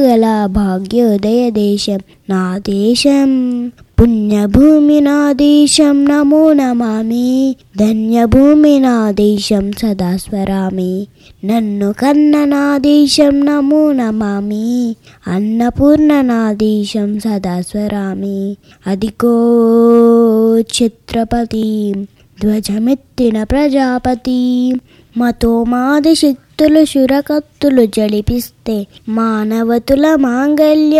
గల భాగ్యోదయ దేశం నా దేశం పుణ్యభూమి నా దేశం నమో నమామి ధన్యభూమి నా దేశం సదా స్వరామి నన్ను కన్న నా దేశం నమో నమామి అన్నపూర్ణ నా దేశం సదా స్వరామి అదిగో ఛత్రపతి ధ్వజమెత్తిన ప్రజాపతి మతో మాది శక్తులు శురకత్తులు జడిపిస్తే మానవతుల మాంగల్య